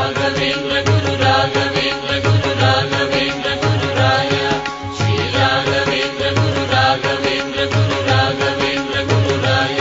ராகவேந்திர குரு ராகவேந்திர குரு ராகவேந்திர குரு ராய ஸ்ரீ ராகவேந்திர குரு ராகவேந்திர குரு ராகவேந்திர குரு ராய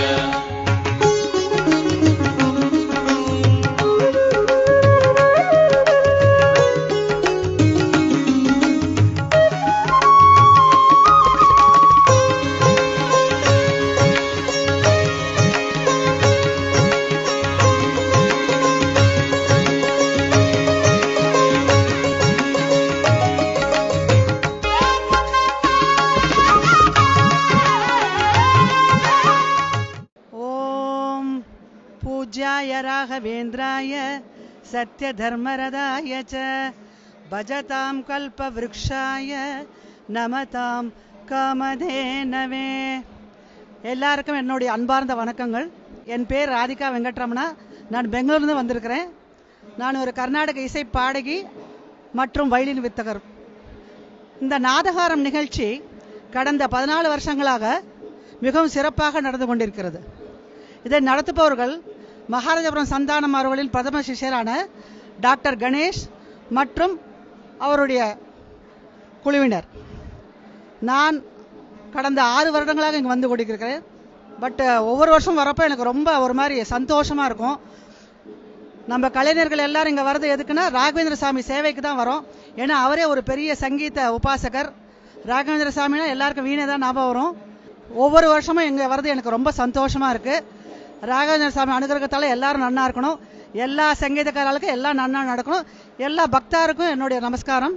ॐ पूज्याय राघवेन्द्राय सत्यधर्मरदाय च भजतां कल्पवृक्षाय நமதாம் காமதேனவே எல்லாருக்கும் என்னுடைய அன்பார்ந்த வணக்கங்கள் என் பேர் ராதிகா வெங்கட்ரமணா நான் பெங்களூர்லேருந்து வந்திருக்கிறேன் நான் ஒரு கர்நாடக இசை பாடகி மற்றும் வயலின் வித்தகர் இந்த நாதகாரம் நிகழ்ச்சி கடந்த பதினாலு வருஷங்களாக மிகவும் சிறப்பாக நடந்து கொண்டிருக்கிறது இதை நடத்துபவர்கள் மகாராஜபுரம் சந்தானம் அவர்களின் பிரதம சிஷ்யரான டாக்டர் கணேஷ் மற்றும் அவருடைய குழுவினர் நான் கடந்த ஆறு வருடங்களாக இங்கே வந்து கொண்டிருக்கிறேன் பட் ஒவ்வொரு வருஷம் வரப்போ எனக்கு ரொம்ப ஒரு மாதிரி சந்தோஷமாக இருக்கும் நம்ம கலைஞர்கள் எல்லாரும் இங்கே வர்றது எதுக்குன்னா ராகவேந்திர சாமி சேவைக்கு தான் வரோம் ஏன்னா அவரே ஒரு பெரிய சங்கீத உபாசகர் ராகவேந்திர சாமினா எல்லாருக்கும் வீணை தான் ஞாபகம் வரும் ஒவ்வொரு வருஷமும் இங்கே வர்றது எனக்கு ரொம்ப சந்தோஷமாக இருக்குது ராகவேந்திர சாமி அனுகிரகத்தால் எல்லாரும் நன்னா இருக்கணும் எல்லா சங்கீதக்காரர்களுக்கும் எல்லாம் நன்னா நடக்கணும் எல்லா பக்தாருக்கும் என்னுடைய நமஸ்காரம்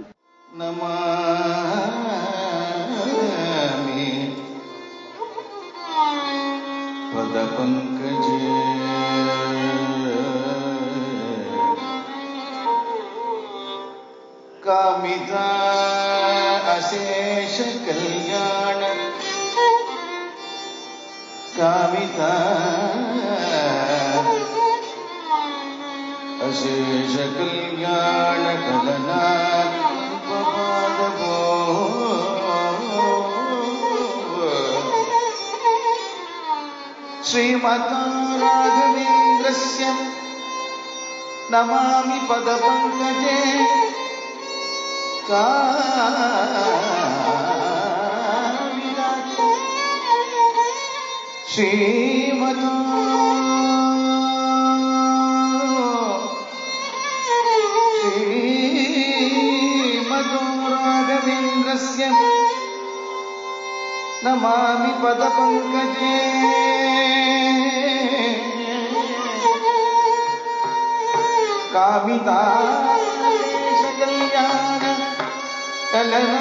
नमामि पदपङ्कजे कामिता अशेषकल्याण कामिता अशेषकल्याणकलना श्रीमता राघवेन्द्रस्य नमामि पदपङ्कजे कामिदात् श्रीमता श्रीमतो राघवेन्द्रस्य नमामि पदपङ्कजे कामिता कल्याण कलना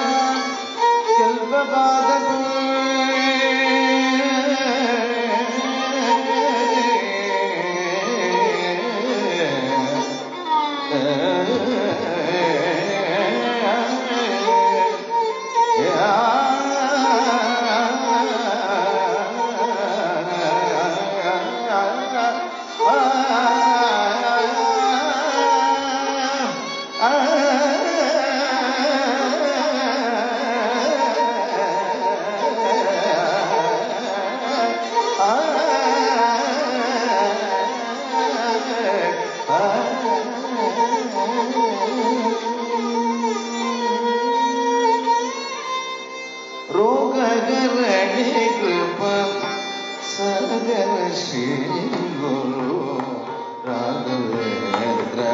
रोगगरणे कृप सागर श्री गुरु राघवेन्द्र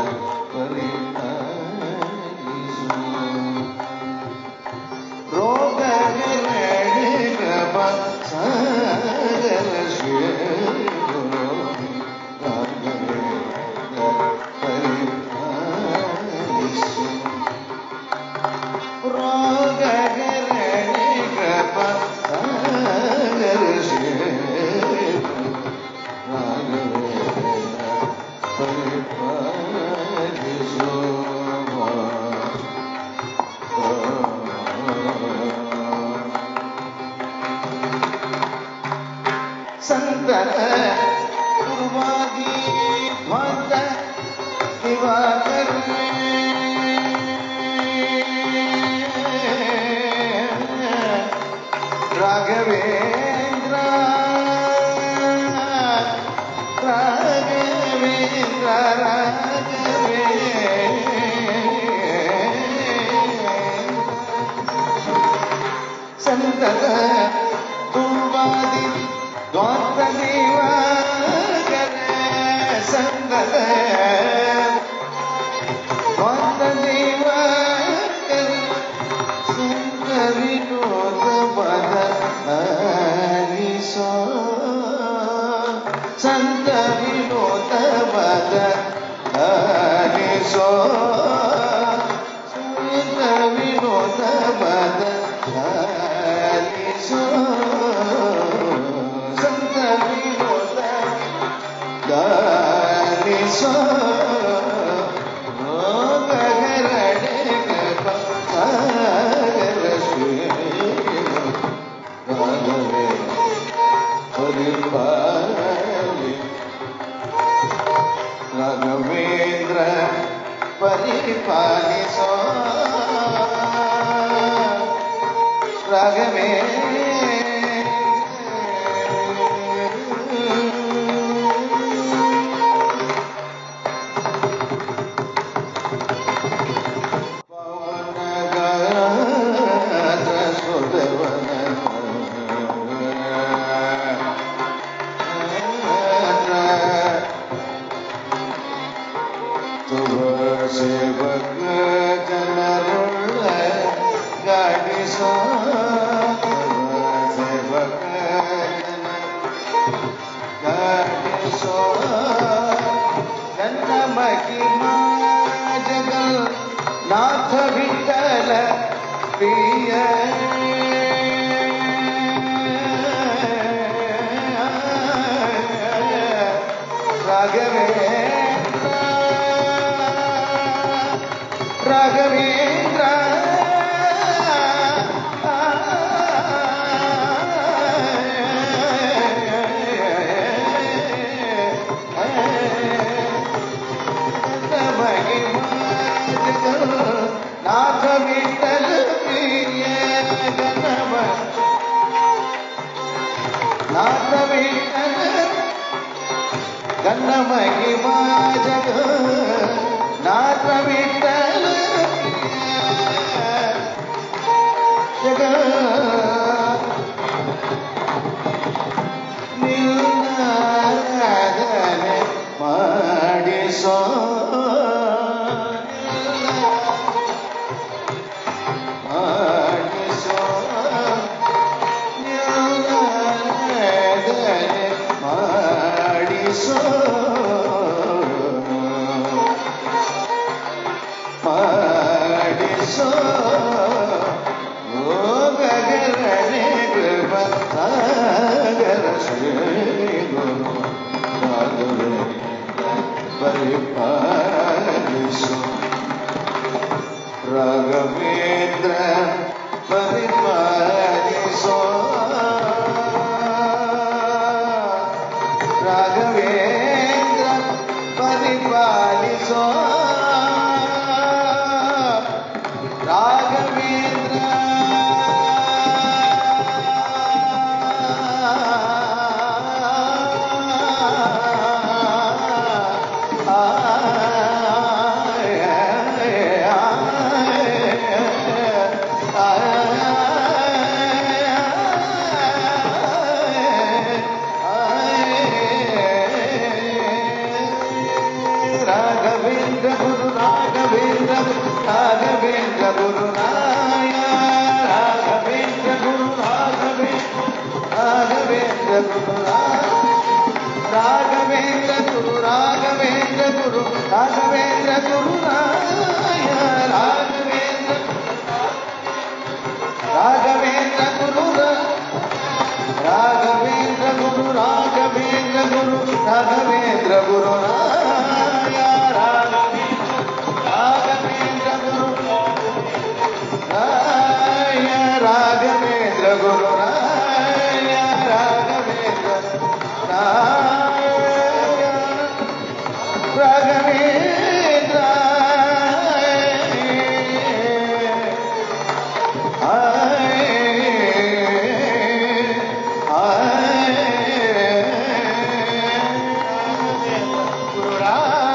परिहरिषु रोगगरणे कृप सागर श्री गुरु राघवेन्द्र परिहरिषु ಸಂತರ ಗುರುವಾಗಿ ಧ್ವಂತ ರಾಘವೇಂದ್ರ ರಾಘವೇಂದ್ರ ರಾಘವೇಂದ್ರ சந்தத துவாதி துவாத்த தேவாகர சந்தத துவாத்த தேவாகர சுந்தரினோத பத ஹரிசோ சந்த வினோத பத ஹரிசோ சந்த வினோத பத ஹரிசோ சந்த வினோத ஹரிசோ ರಾಘವೇಂದ್ರ ಪರಿಪಾಲಿಸೋ ರಾಘವೇಂದ್ರ ಸೇವಕ ಜನರುಳ್ಳ ಗಾಡಿಸೋ ಸೇವಕ ಜನ ಗಾಡಿಸೋ ನನ್ನ ಮಹಿಮಾ ಜಗಲ್ ನಾಥ ವಿಠಲ ಪ್ರಿಯ ರಾಘವೇಂದ್ರ ರಾಘವೇಂದ್ರ ನಾಥ ವಿಠಲ ಪ್ರಿಯ ಗಣಮ ನಾಥ ವಿಠಲ ಗನ್ನ ಮಹಿಮಾ ಜಗ ನಾಥ ವಿಠಲ ಜಗ ನಿಲ್ಲಾರದನೆ ಮಾಡಿಸೋ ಮಾಡಿಸೋ ನಿಲ್ಲಾರದನೆ ಮಾಡಿಸೋ ಮಾಡಿಸೋ ಓ ಗಗರನೆ ಕೃಪ ಸಾಗರ ಶ್ರೀ ಗುರು ರಾಘವೇಂದ್ರ ಪರಿಪಾಲಿಸೋ ರಾಘವೇಂದ್ರ ಪರಿಪಾಲಿಸೋ ರಾಘವೇಂದ್ರ ಪರಿಪಾಲಿಸೋ ರಾಘವೇಂದ್ರ ರಾಘವೇಂದ್ರ ಗುರು ರಾಘವೇಂದ್ರ ರಾಘವೇಂದ್ರ ಗುರು ರಾಯ ರಾಘವೇಂದ್ರ ಗುರು ರಾಘವೇಂದ್ರ ರಾಘವೇಂದ್ರ ಗುರು ರಾಘವೇಂದ್ರ ಗುರು ರಾಘವೇಂದ್ರ ಗುರು ರಾಘವೇಂದ್ರ ಗುರು ರಾಯ ರಾಘವೇಂದ್ರ ರಾಘವೇಂದ್ರ ಗುರು ರಾಘವೇಂದ್ರ ಗುರು ರಾಘವೇಂದ್ರ ಗುರು ರಾಘವೇಂದ್ರ ಗುರು ರಾಯ ರಾಘವೇಂದ್ರ ಗುರು ರಾಯ ರಾಘವೇಂದ್ರ ಗುರು ರಾಯ ರಾಘವೇಂದ್ರ ರಾಯ ರಾಘವೇಂದ್ರ ಗುರು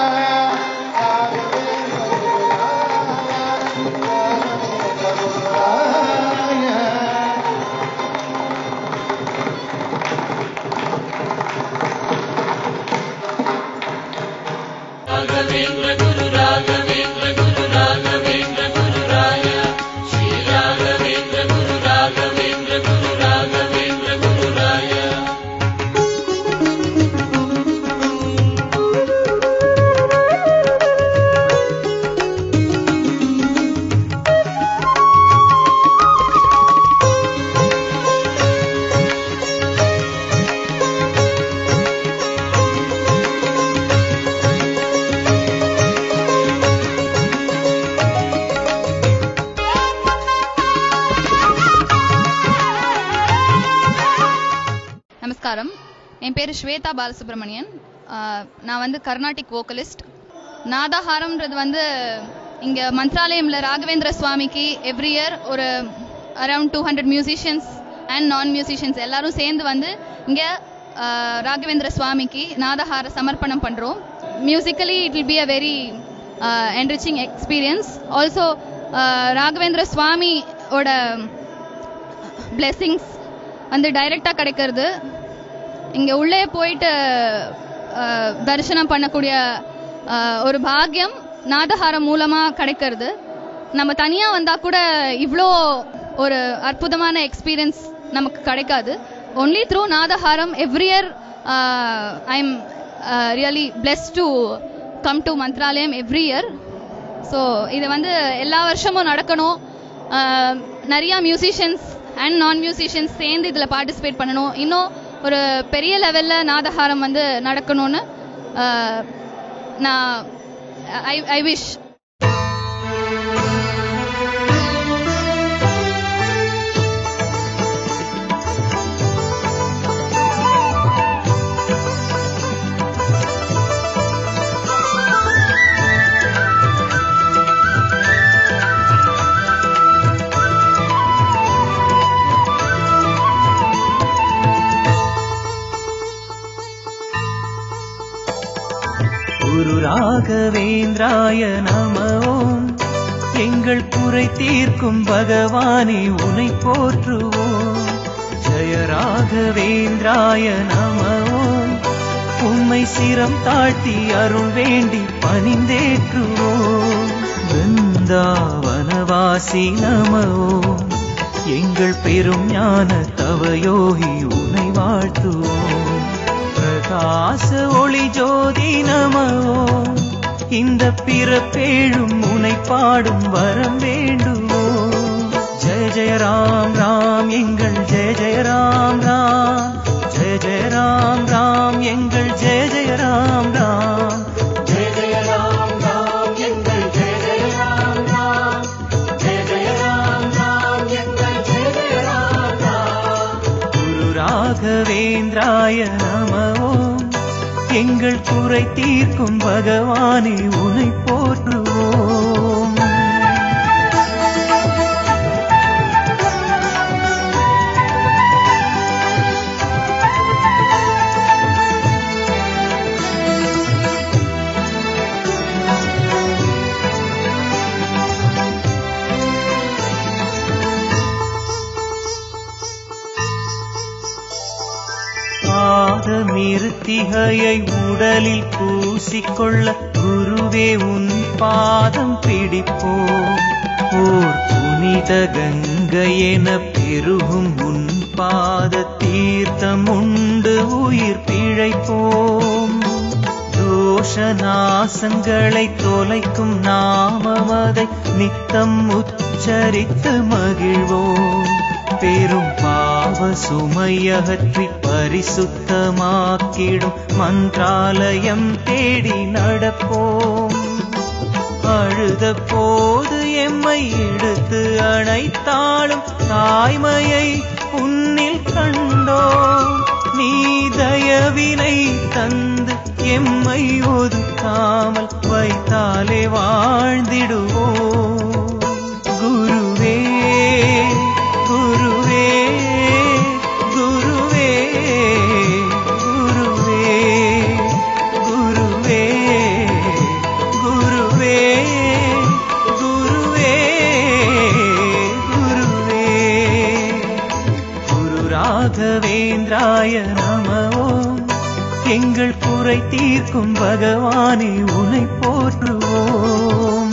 நமஸ்காரம் என் பேர் ஸ்வேதா பாலசுப்ரமணியன் ஆஹ் நான் வந்து கர்நாடிக் வோக்கலிஸ்ட் நாதஹாரம்ன்றது வந்து இங்கே மந்த்ராலயம்ல ராகவேந்திர சுவாமிக்கு எவ்ரி இயர் ஒரு around two hundred musicians and நான் மியூசிஷியன்ஸ் எல்லாரும் சேர்ந்து வந்து இங்கே ராகவேந்திர சுவாமிக்கு நாதஹார சமர்ப்பணம் பண்ணுறோம் musically it will be a very enriching experience also Raghavendra சுவாமியோட பிளெஸ்ஸிங்ஸ் வந்து டைரெக்டாக கிடைக்கிறது இங்கே உள்ளே போயிட்டு அஹ், தரிசனம் பண்ணக்கூடிய அஹ், ஒரு பாக்கியம் நாதஹாரம் மூலமாக கிடைக்கிறது நம்ம தனியாக வந்தால் கூட இவ்வளோ ஒரு அற்புதமான எக்ஸ்பீரியன்ஸ் நமக்கு கிடைக்காது ஒன்லி த்ரூ நாதஹாரம் every year I am really bless to come to Mantralayam every year so இது வந்து எல்லா வருஷமும் நடக்கணும் ஆஹ் நிறைய மியூசிஷியன்ஸ் அண்ட் நான் மியூசிஷியன்ஸ் சேர்ந்து இதில் பார்ட்டிசிபேட் பண்ணணும் இன்னும் ஒரு பெரிய லெவலில் நாதஹாரம் வந்து நடக்கணும்னு ஆஹ் நான் ஐ ஐ விஷ் குரு ராகவேந்திராய நம ஓம் எங்கள் குறை தீர்க்கும் பகவானே உனை போற்றுவோம் ஜெய ராகவேந்திராய நம ஓம் உம்மை சிரம் தாழ்த்தி அருள் வேண்டி பணிந்தேற்றுவோம் பிருந்தாவனவாசி நம ஓம் எங்கள் பெரும் ஞான தவயோகி உனை வாழ்த்துவோம் பிரகாச ஒளி ஜோதி நமோ இந்த பிறப்பேழும் உனை பாடும் வரம் வேண்டுவோம் ஜெய ஜெய ராம் ராம் எங்கள் ஜெய ஜெய ராம் ராம் ஜெய ஜெய ராம் ராம் எங்கள் ஜெய ஜெய ராம் ராம் ஜெய ஜெய ராம் ராம் எங்கள் ஜெய ஜெய ராம் ராம் ஜெய ஜெய ராம் ராம் எங்கள் ஜெய ஜெய ராம் ராம் குரு ராகவேந்திராய நமோ எங்கள் குறை தீர்க்கும் பகவானே உனை போற்றுவோம் பாதமிருத்திகையை உடலில் பூசிக்கொள்ள குருவே உன் பாதம் பிடிப்போம் ஓர் புனித கங்கை என பெருகும் உன் பாத தீர்த்தம் உண்டு உயிர் பிழைப்போம் தோஷ நாசங்களை தொலைக்கும் நாமமதை நித்தம் உச்சரித்து மகிழ்வோம் பெரும் பாவ சுமையகற்றி பரிசுத்தமாக்கிடும் மந்திராலயம் தேடி நடப்போம் அழுத போது எம்மை எடுத்து அணைத்தாலும் தாய்மையை உன்னில் கண்டோம் நீ தயவினை தந்து எம்மை ஒதுக்காமல் வைத்தாலே வாழ்ந்திடுவோம் குருவே குருவே குருவே குருவே குருவே குருவே குருவே குருவே குரு ராகவேந்திராய நமோ எங்கள் குறை தீர்க்கும் பகவானே உனை போற்றுவோம்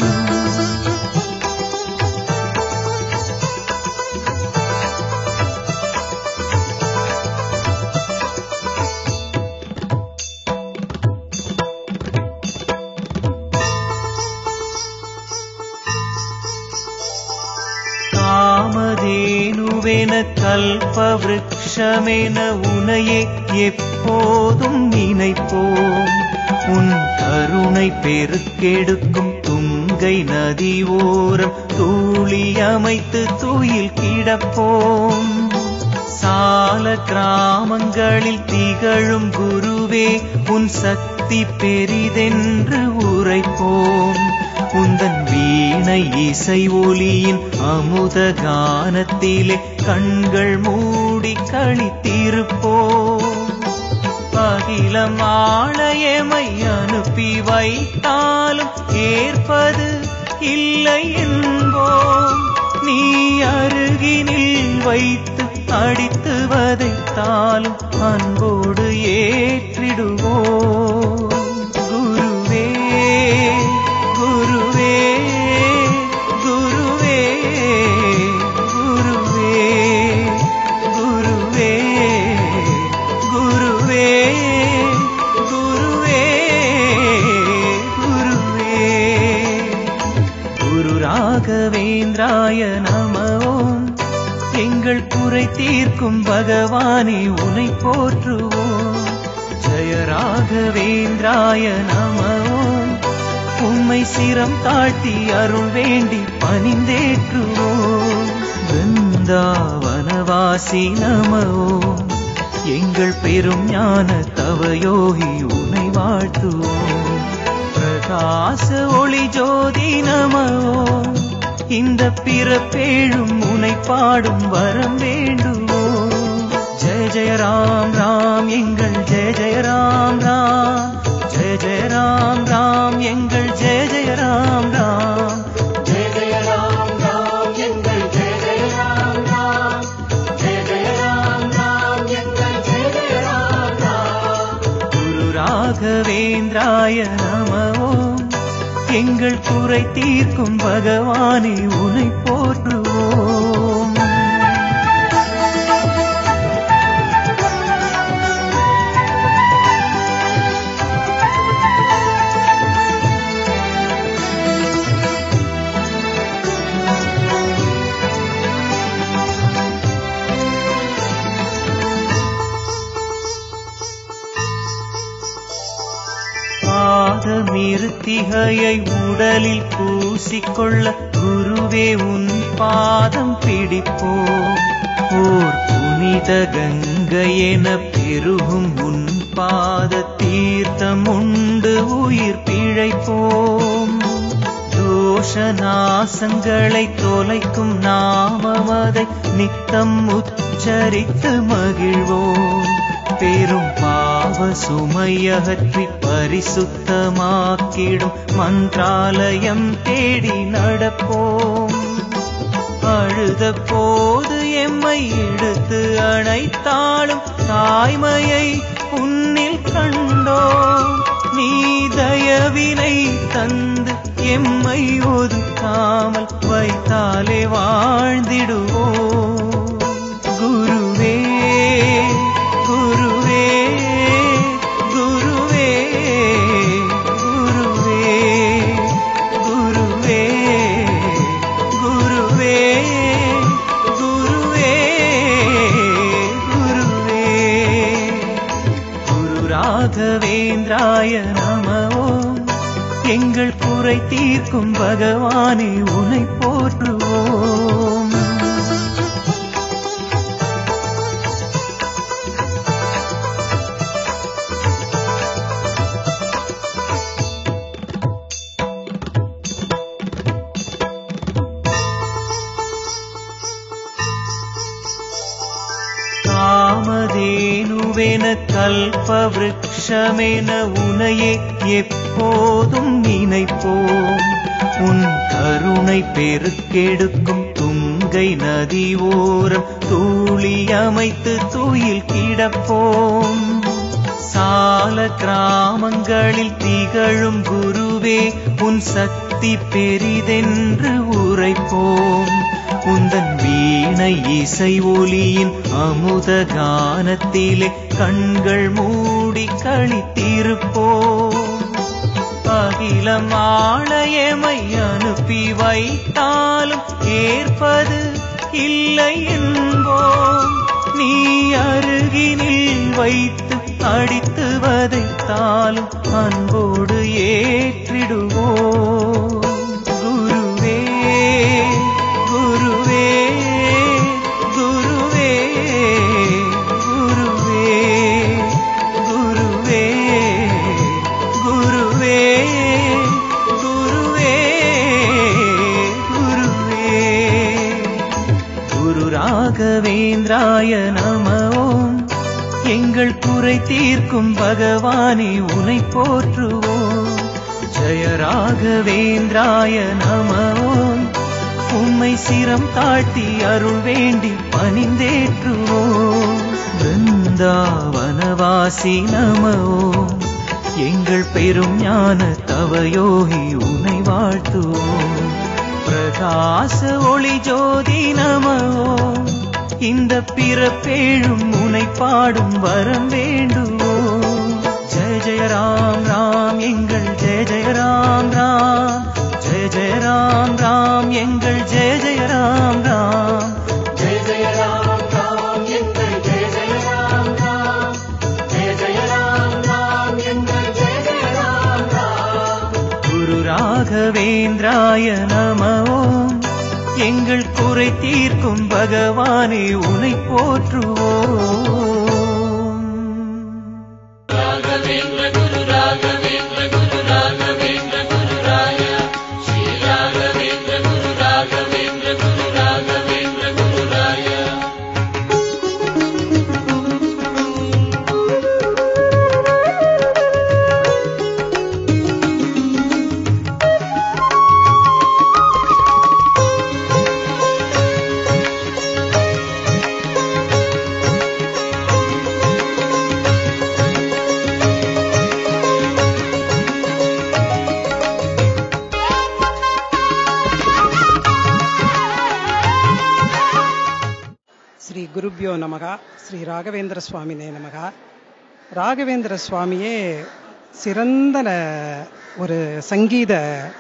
காமதேனுவென கல்ப விருட்சமென உனையே எப்போதும் நினைப்போம் உன் கருணை பெருக்கெடுக்கும் துங்கை நதி ஓரம் தூளி அமைத்து துயில் கிடப்போம் சால கிராமங்களில் திகழும் குருவே உன் சக்தி பெரிதென்று உரைப்போம் உந்தன் வீணை இசை ஒலியின் அமுத கானத்திலே கண்கள் மூடி கழித்திருப்போம் அகிலம் ஆலயமை அனுப்பி வைத்தாலும் ஏற்பது இல்லை என்போம் நீ அருகினில் வைத்து அடித்து வதைத்தாலும் அன்போடு ஏற்றிடுவோம் குருவே குருவே குருவே குருவே குருவே குருவே குருவே குருவே குரு ராகவேந்திராய நம ஓம் எங்கள் குறை தீர்க்கும் பகவானே உனை போற்றுவோம் ஜெய ராகவேந்திராய நம ஓம் உம்மை சிரம் தாழ்த்தி அருள் வேண்டி பணிந்தேற்றுவோம் பிருந்தாவனவாசி நம ஓம் எங்கள் பெரும் ஞான தவயோகி உனை வாழ்த்துவோம் பிரகாச ஒளி ஜோதி நமோ இந்த பிறப்பேழும் உனை பாடும் வரம் வேண்டுவோம் ஜெய ஜெய ராம் ராம் எங்கள் ஜெய ஜெய ராம் ராம் ஜெய ஜெய ராம் ராம் எங்கள் ஜெய ஜெய ராம் ராம் ஜெய ஜெய ராம் ராம் எங்கள் ஜெய ஜெய ராம் ராம் ஜெய ஜெய ராம் ராம் எங்கள் ஜெய ஜெய ராம் ராம் குரு ராகவேந்திராய நமோ எங்கள் குறை தீர்க்கும் பகவானே உனை போற்றுவோம் பாதமிருத்திகையை உடலில் பூசிக்கொள்ள குருவே உன் பாதம் பிடிப்போம் ஓர் புனித கங்கை என பெருகும் உன் பாத தீர்த்தம் உண்டு உயிர் பிழைப்போம் தோஷ நாசங்களை தொலைக்கும் நாமமதை நித்தம் உச்சரித்து மகிழ்வோம் பெரும் பாவ சுமையகற்றி பரிசுத்தமாக்கிடும் மன்றாலயம் தேடி நடப்போம் அழுத போது எம்மை எடுத்து அணைத்தாலும் தாய்மையை உன்னில் கண்டோம் நீ தயவினை தந்து எம்மை ஒதுக்காமல் வைத்தாலே வாழ்ந்திடுவோம் குருவே குருவே குருவே குருவே குருவே குருவே குருவே குருவே குரு ராகவேந்திராய நமோ எங்கள் குறை தீர்க்கும் பகவானே உனை போற்றுவோம் காமதேனுவென கல்ப விருட்சமென உனையே எப்போதும் நினைப்போம் உன் கருணை பெருக்கெடுக்கும் துங்கை நதி ஓரம் தூளி அமைத்து துயில் கிடப்போம் சால கிராமங்களில் திகழும் குருவே உன் சக்தி பெரிதென்று உரைப்போம் உந்தன் வீணை இசை ஒலியின் அமுத கானத்திலே கண்கள் மூடி கழித்திருப்போம் அகிலம் ஆலயமை அனுப்பி வைத்தாலும் ஏற்பது இல்லை என்போம் நீ அருகினில் வைத்து அடித்து வதைத்தாலும் அன்போடு ஏற்றிடுவோம் குருவே குருவே குருவே எங்கள் குறை தீர்க்கும் பகவானே உனை போற்றுவோம் ஜெய ராகவேந்திராய நம ஓம் உம்மை சிரம் தாழ்த்தி அருள் வேண்டி பணிந்தேற்றுவோம் பிருந்தாவனவாசி நம ஓம் எங்கள் பெரும் ஞான தவயோகி உனை வாழ்த்துவோம் பிரகாச ஒளி ஜோதி நம ஓம் இந்த பிறப்பேழும் உனை பாடும் வரம் வேண்டுவோம் ஜெய ஜெய ராம் ராம் எங்கள் ஜெய ஜெய ராம் ராம் ஜெய ஜெய ராம் ராம் எங்கள் ஜெய ஜெய ராம் ராம் ஜெய ஜெய ராம் ராம் எங்கள் ஜெய ஜெய ராம் ராம் ஜெய ஜெய ராம் ராம் எங்கள் ஜெய ஜெய ராம் ராம் குரு ராகவேந்திராய நம ஓம் எங்கள் குறை தீர்க்கும் பகவானே உனை போற்றுவோம் ராகவேந்திர குரு ராகவேந்திர குரு ராகவேந்திர குரு ராய ஸ்ரீ ராகவேந்திர குரு ராகவேந்திர குரு ராகவேந்திர குரு ராய ஸ்ரீ குருப்யோ நமகா ஸ்ரீ ராகவேந்திர சுவாமினே நமகா ராகவேந்திர சுவாமியே சிறந்த ந- ஒரு சங்கீத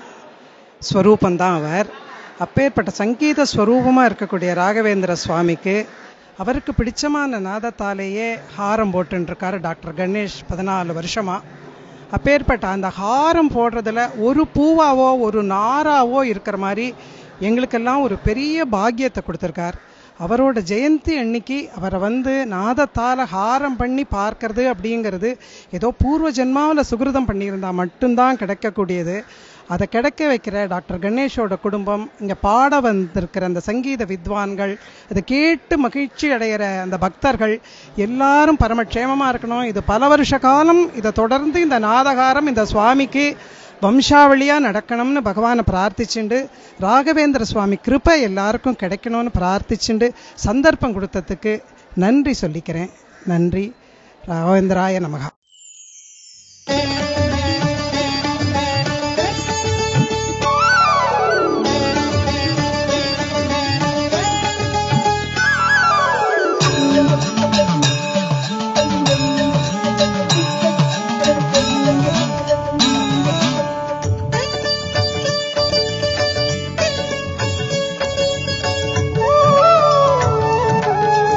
ஸ்வரூபந்தான் அவர் அப்பேற்பட்ட சங்கீத ஸ்வரூபமாக இருக்கக்கூடிய ராகவேந்திர சுவாமிக்கு அவருக்கு பிடிச்சமான நாதத்தாலேயே ஹாரம் போட்டுருக்காரு டாக்டர் கணேஷ் பதினாலு வருஷமா அப்பேற்பட்ட அந்த ஹாரம் போடுறதுல ஒரு பூவாவோ ஒரு நாராவோ இருக்கிற மாதிரி எங்களுக்கெல்லாம் ஒரு பெரிய பாக்கியத்தை கொடுத்துருக்கார் அவரோட ஜெயந்தி அன்னைக்கு அவரை வந்து நாதத்தால் ஹாரம் பண்ணி பார்க்கறது அப்படிங்கிறது ஏதோ பூர்வ ஜென்மாவில் சுகிருதம் பண்ணியிருந்தா மட்டும்தான் கிடைக்கக்கூடியது அதை கிடைக்க வைக்கிற டாக்டர் கணேஷோட குடும்பம் இங்கே பாட வந்திருக்கிற அந்த சங்கீத வித்வான்கள் அதை கேட்டு மகிழ்ச்சி அடைகிற அந்த பக்தர்கள் எல்லாரும் பரமக்ஷேமமாக இருக்கணும் இது பல வருஷ காலம் இதை தொடர்ந்து இந்த நாதகாரம் இந்த சுவாமிக்கு வம்சாவளியாக நடக்கணும்னு பகவானை பிரார்த்திச்சுண்டு ராகவேந்திர சுவாமி கிருபை எல்லாருக்கும் கிடைக்கணும்னு பிரார்த்திச்சுண்டு சந்தர்ப்பம் கொடுத்ததுக்கு நன்றி சொல்லிக்கிறேன் நன்றி ராகவேந்திராய நமகா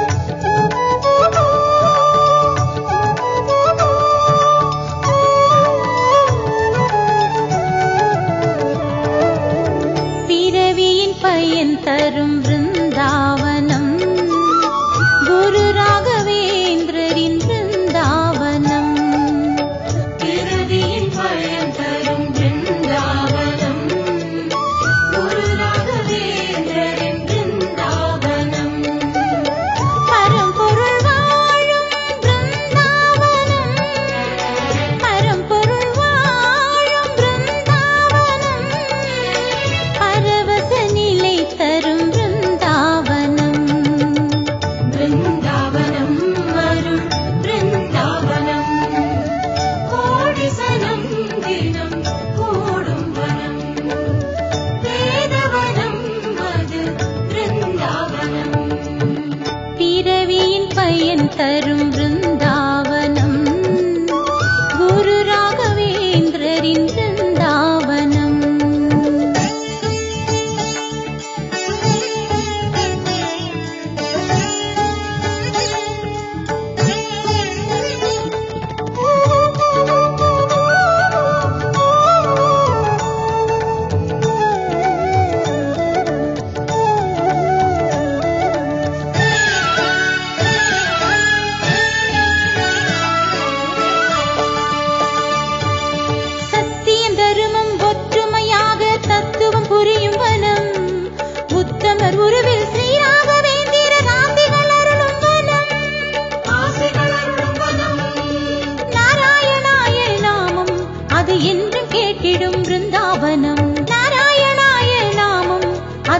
Thank you.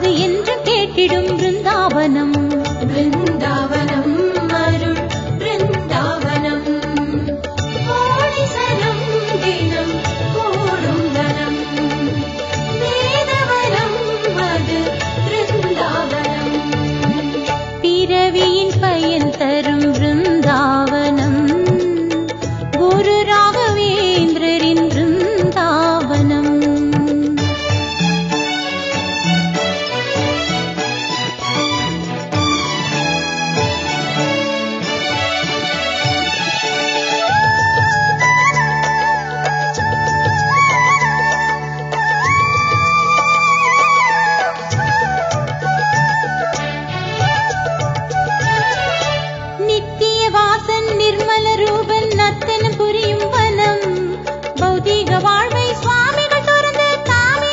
அது என்று கேட்டிடும் பிருந்தாவனம் பிருந்தாவனம் அருள் பிருந்தாவனம் கோடிசனம் தினம் கூடும் தனம் வேதவனம் அது பிருந்தாவனம் பிறவியின் பயன் தரும் பிருந்தாவனம் குரு ராகவேந்திரரின் பிருந்தாவனம் நித்திய வாசன் நிர்மல ரூபன் நத்தனம் புரியும் வனம் பௌதீக வாழ்வை சுவாமிகள் தொடர்ந்து தாமே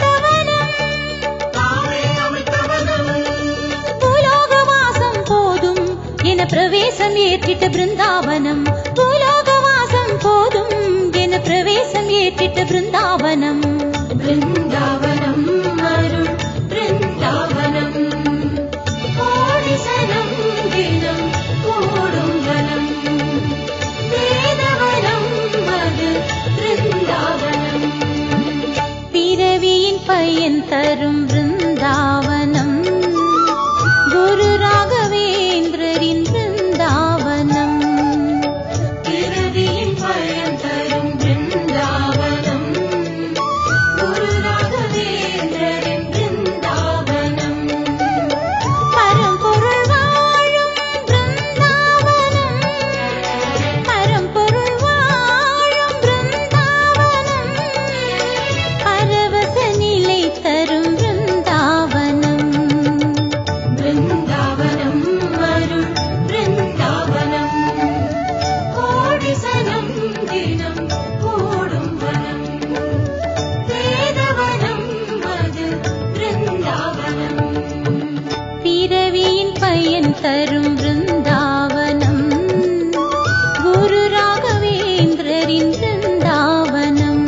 அமைத்தவனம் பூலோக வாசம் போதும் என பிரவேசம் ஏற்றிட்ட பிருந்தாவனம் பூலோக வாசம் போதும் என பிரவேசம் ஏற்றிட்ட பிருந்தாவனம் பிருந்தாவனம் அருள் பிருந்தாவனம் கோடிசனம் தினம் கூடும் வனம் வேதவனம் அது பிருந்தாவனம் பிறவியின் பயன் தரும் பிருந்தாவனம் குரு ராகவேந்திரரின் பிருந்தாவனம் பிறவியின் பயன் தரும் பிருந்தாவனம் குரு ராகவேந்திரரின் பிருந்தாவனம் பரம்பொருள் வாழும் பிருந்தாவனம் பரம்பொருள் வாழும் பிருந்தாவனம் பரவச நிலை தரும் பிருந்தாவனம் பிருந்தாவனம் அருள் பிருந்தாவனம் கோடிசனம் தினம் கூடும் வனம் வேதவனம் அது பிருந்தாவனம் பிறவியின் பயன் தரும் பிருந்தாவனம் குரு ராகவேந்திரரின் பிருந்தாவனம்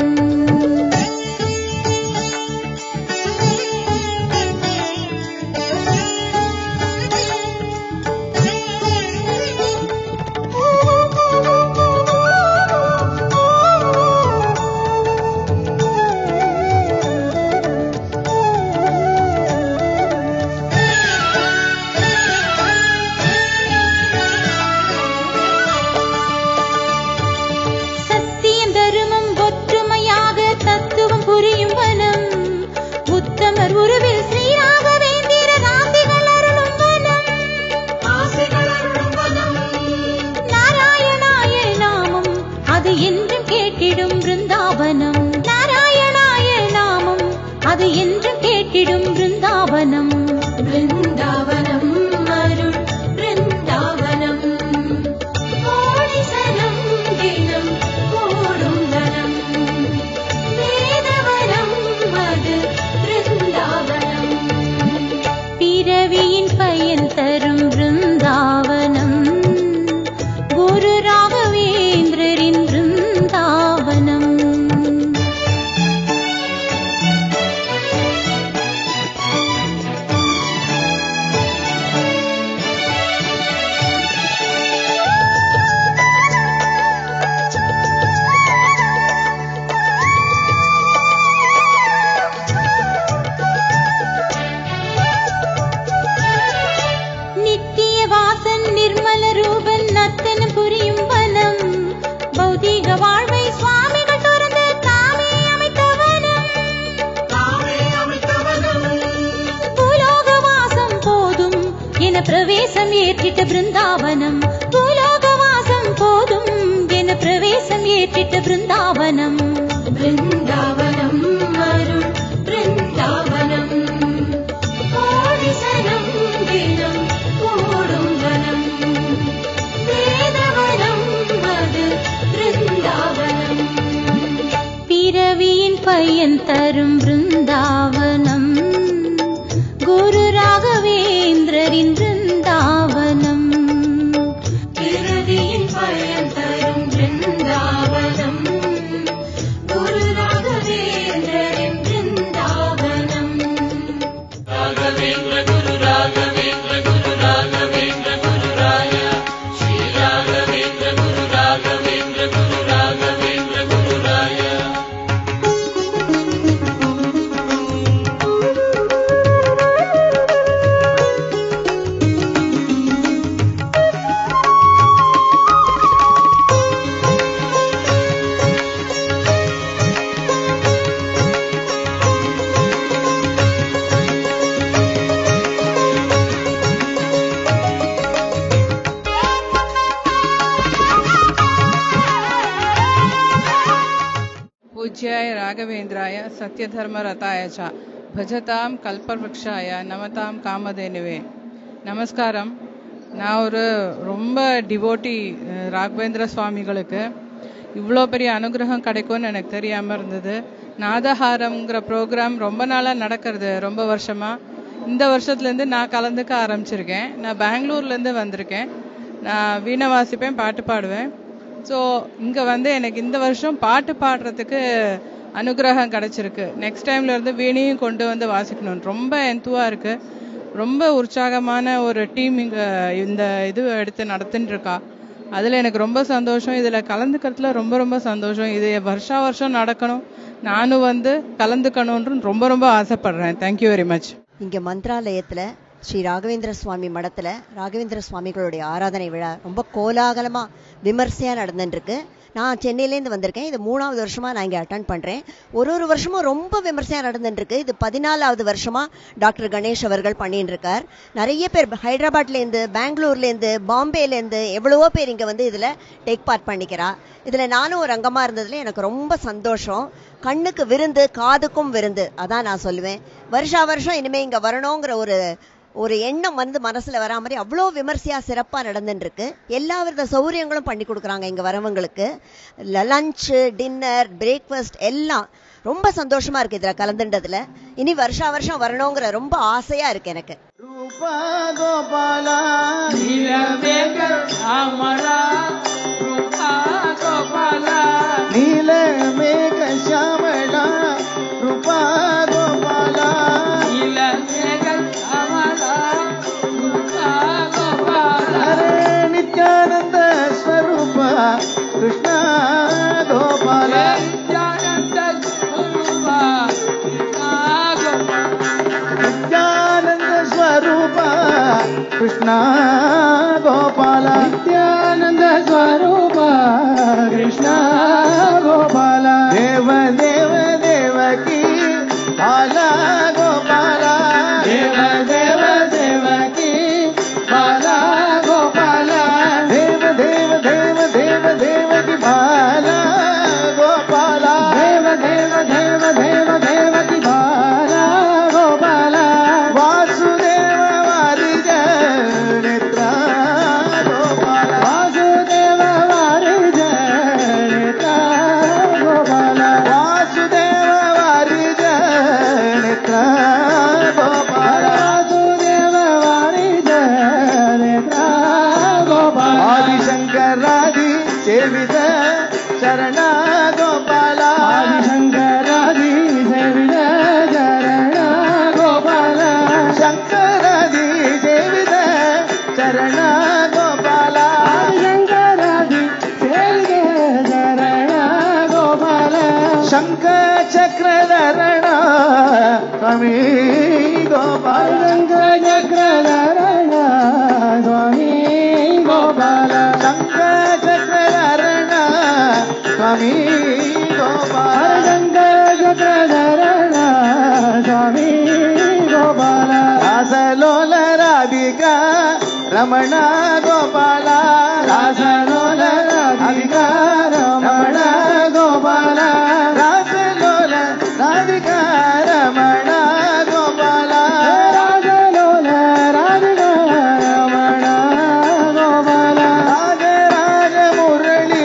சத்தியம் தருமம் ஒற்றுமையாக தத்துவம் புரியும் வனம் உத்தமர் உருவில் ஸ்ரீராகவேந்திர ராசிகள் அருளும் வனம் நாராயணாய நாமம் அது என்றும் கேட்டிடும் பிருந்தாவனம் நாராயணாய நாமம் அது என்றும் கேட்டிடும் பிருந்தாவனம் பிருந்தாவனம் அருள் பிருந்தாவனம் கோடிசனம் தினம் கூடும் வனம் வேதவனம் அது பிருந்தாவனம் பிறவியின் பயன் தரும் பிருந்தாவனம் குரு ராகவேந்திரரின் பிருந்தாவனம் நித்திய வாசன் நிர்மல ரூபன் நத்தனம் புரியும் வனம் பௌதீக வாழ்வை சுவாமிகள் தொடர்ந்து தாமே அமைத்தவனம் பூலோக வாசம் போதும் என பிரவேசம் ஏற்றிட்ட பிருந்தாவனம் பூலோக வாசம் போதும் என பிரவேசம் ஏற்றிட்ட பிருந்தாவனம் பிருந்தாவனம் அருள் பிருந்தாவனம் கோடிசனம் தினம் கூடும் வனம் வேதவனம் அது பிருந்தாவனம் பிறவியின் பயன் தரும் பிருந்தாவனம் குரு ராகவேந்திரரின் பிருந்தாவனம் பிறவியின் பயன் தரும் பிருந்தாவனம் குரு ராகவேந்திரரின் பிருந்தாவனம் ராக पूज्याय राघवेन्द्राय सत्यधर्मरताय च भजतां कल्पवृक्षाय नमतां காமதேனுவே நமஸ்காரம் நான் ஒரு ரொம்ப டிவோட்டி ராகவேந்திர சுவாமிகளுக்கு இவ்வளோ பெரிய அனுகிரகம் கிடைக்கும்னு எனக்கு தெரியாமல் இருந்தது நாதஹாரம்ங்கிற ப்ரோக்ராம் ரொம்ப நாளாக நடக்கிறது ரொம்ப வருஷமாக இந்த வருஷத்துலேருந்து நான் கலந்துக்க ஆரம்பிச்சிருக்கேன் நான் பெங்களூர்லேருந்து வந்திருக்கேன் நான் வீணை வாசிப்பேன் பாட்டு பாடுவேன் ஸோ இங்கே வந்து எனக்கு இந்த வருஷம் பாட்டு பாடுறதுக்கு அனுகிரகம் கிடைச்சிருக்கு நெக்ஸ்ட் டைம்ல இருந்து வீணையும் கொண்டு வந்து வாசிக்கணும் ரொம்ப எந்துவா இருக்கு ரொம்ப உற்சாகமான ஒரு டீம் இங்க இந்த இது எடுத்து நடத்தின்னு இருக்கா அதுல எனக்கு ரொம்ப சந்தோஷம் இதுல கலந்துக்கிறதுல ரொம்ப ரொம்ப சந்தோஷம் இது வருஷா வருஷம் நடக்கணும் நானும் வந்து கலந்துக்கணும்னு ரொம்ப ரொம்ப ஆசைப்படுறேன் தேங்க்யூ வெரி மச் இங்க மந்த்ராலயத்துல ஸ்ரீ ராகவேந்திர சுவாமி மடத்துல ராகவேந்திர சுவாமிகளுடைய ஆராதனை விழா ரொம்ப கோலாகலமா விமர்சையா நடந்துட்டு இருக்கு நான் சென்னையிலேருந்து வந்திருக்கேன் இது மூணாவது வருஷமா நான் இங்க அட்டன் பண்றேன் ஒரு ஒரு வருஷமும் ரொம்ப விமர்சையா நடந்துட்டு இருக்கு இது பதினாலாவது வருஷமா டாக்டர் கணேஷ் அவர்கள் பண்ணிட்டு இருக்கார் நிறைய பேர் ஹைதராபாத்ல இருந்து பெங்களூர்ல இருந்து பாம்பேல இருந்து எவ்வளவோ பேர் இங்க வந்து இதுல டேக் பார்ட் பண்ணிக்கிறா இதுல நானும் ஒரு அங்கமா இருந்ததுல எனக்கு ரொம்ப சந்தோஷம் கண்ணுக்கு விருந்து காதுக்கும் விருந்து அதான் நான் சொல்லுவேன் வருஷா வருஷம் இனிமே இங்க வரணுங்கிற ஒரு ஒரு எண்ணம் வந்து மனசுல வரா மாதிரி அவ்வளோ விமர்சையா சிறப்பா நடந்துட்டு இருக்கு எல்லா வித சௌகரியங்களும் பண்ணி கொடுக்குறாங்க இங்க வரவங்களுக்கு லஞ்ச் டின்னர் பிரேக்ஃபாஸ்ட் எல்லாம் ரொம்ப சந்தோஷமா இருக்கு இதுல கலந்துட்டதுல இனி வருஷா வருஷம் வரணுங்கிற ரொம்ப ஆசையா இருக்கு எனக்கு ரூபா கோபாலா நீல மேக ஷாமளா ரூபா கோபாலா ஹரே நித்யானந்த ஸ்வரூப கிருஷ்ண கோபாலா நித்யானந்த ஸ்வரூப கிருஷ்ண கோபாலா நித்யானந்த ஸ்வரூப கிருஷ்ண கோபாலா தேவ தேவ தேவகி பாலா கோபாலா தேவ தேவ தேவகி பாலா கோபாலா தேவ தேவ தேவ தேவ தேவகி பாலா கோபாலா தேவ தேவ தேவ தேவ தேவகி பாலா கோபாலா வாசுதேவ வாரிஜ நேத்ரா கோபாலா வாசுதேவ வாரிஜ நேத்ரா கோபாலா வாசுதேவ வாரிஜ நேத்ரா கோபாலா வாசுதேவ வாரிஜ நேத்ரா கோபாலா ஆதிசங்கராதி சேவித சரண கோபாலா ஆதிசங்கராதி சேவித சரண கோபாலா சங்கராதி சேவித சரண கோபாலா ஆதிசங்கராதி சேவித சரண கோபாலா சங்க சக்கரதரண சுவாமி கோபால சங்க சக்கரதரண சுவாமி கோபால சங்க சக்கரதரண சுவாமி கோபால சங்க சக்கரதரண சுவாமி கோபால ராசலோல ராதிகா ரமண கோபால ராசலோல ராதிகா ரமண கோபால ராசலோல ராதிகா ரமண கோபால ராசலோல ராதிகா ரமண கோபால ராஜ ராஜ முரளி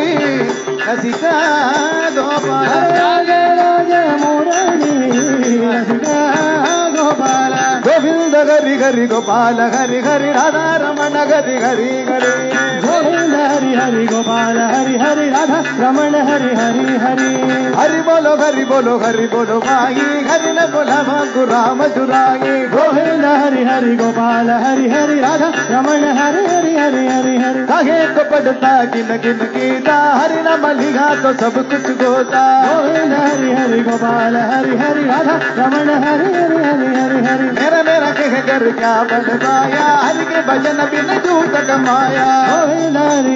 ரசிகா கோபால ராஜ ராஜ முரளி ரசிகா கோபால கோவிந்த ஹரி ஹரி கோபால ஹரி ஹரி ராதா ரமண ஹரி ஹரி ஹரி கோவிந்த ஹரி ஹரி கோபால ஹரி ஹரி ராதா ரமண ஹரி ஹரி ஹரி ஹரி बोलो हरि बोलो हरि बोलो माई हरि न बोला मांगू राम जुराई गोविंद हरि हरि गोपाल हरि हरि राधा रमण हरि हरि हरि हरि हरि काहे को पढ़ता गिन गिन गीता हरि नाम लिखा तो सब कुछ गोता गोविंद हरि हरि गोपाल हरि हरि राधा रमण हरि हरि हरि हरि हरि मेरा मेरा कह कर क्या बन पाया हरि के भजन बिन झूठ कमाया गोविंद हरि